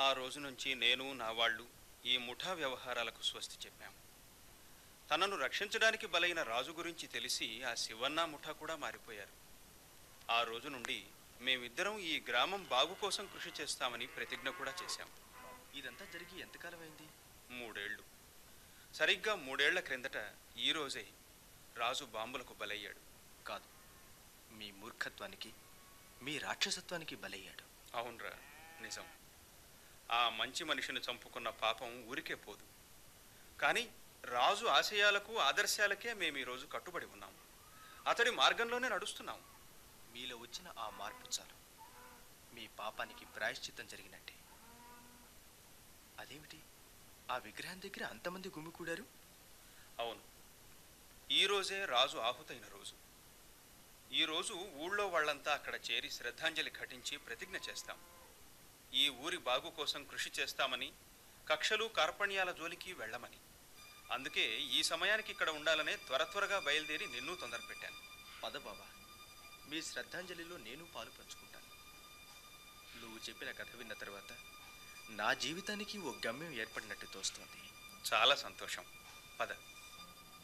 ఆ రోజు నుంచి నేను నా వాళ్ళు ఈ ముఠా వ్యవహారాలకు స్వస్తి చెప్పాము తనను రక్షించడానికి బలైన రాజు గురించి తెలిసి ఆ శివన్న ముఠా కూడా మారిపోయారు ఆ రోజు నుండి మేమిద్దరం ఈ గ్రామం బాగు కోసం కృషి చేస్తామని ప్రతిజ్ఞ కూడా చేశాం ఇదంతా జరిగి ఎంతకాలం అయింది మూడేళ్లు సరిగ్గా మూడేళ్ల క్రిందట ఈ రోజే రాజు బాంబులకు బలయ్యాడు కాదు మీ మూర్ఖత్వానికి మీ రాక్షసత్వానికి బలయ్యాడు అవునరా నిజం ఆ మంచి మనిషిని చంపుకున్న పాపం ఊరికే పోదు కానీ రాజు ఆశయాలకు ఆదర్శాలకే మేము ఈరోజు కట్టుబడి ఉన్నాం అతడి మార్గంలోనే నడుస్తున్నాం మీలో వచ్చిన ఆ మార్పు చాలు మీ పాపానికి ప్రాయశ్చిత్తం జరిగినట్టే అదేమిటి ఆ విగ్రహం దగ్గర అంతమంది గుమికూడారు అవును ఈ రోజే రాజు ఆహుతైన రోజు ఈ రోజు ఊళ్ళో వాళ్ళంతా అక్కడ చేరి శ్రద్ధాంజలి ఘటించి ప్రతిజ్ఞ చేస్తాం ఈ ఊరి బాగు కోసం కృషి చేస్తామని కక్షలు కార్పణ్యాల జోలికి వెళ్ళమని అందుకే ఈ సమయానికి ఇక్కడ ఉండాలనే త్వర త్వరగా బయలుదేరి నిన్ను తొందర పెట్టాను పద బాబా మీ శ్రద్ధాంజలిలో నేను పాలు పంచుకుంటాను నువ్వు చెప్పిన కథ విన్న తర్వాత నా జీవితానికి ఓ గమ్యం ఏర్పడినట్టు తోస్తోంది చాలా సంతోషం పద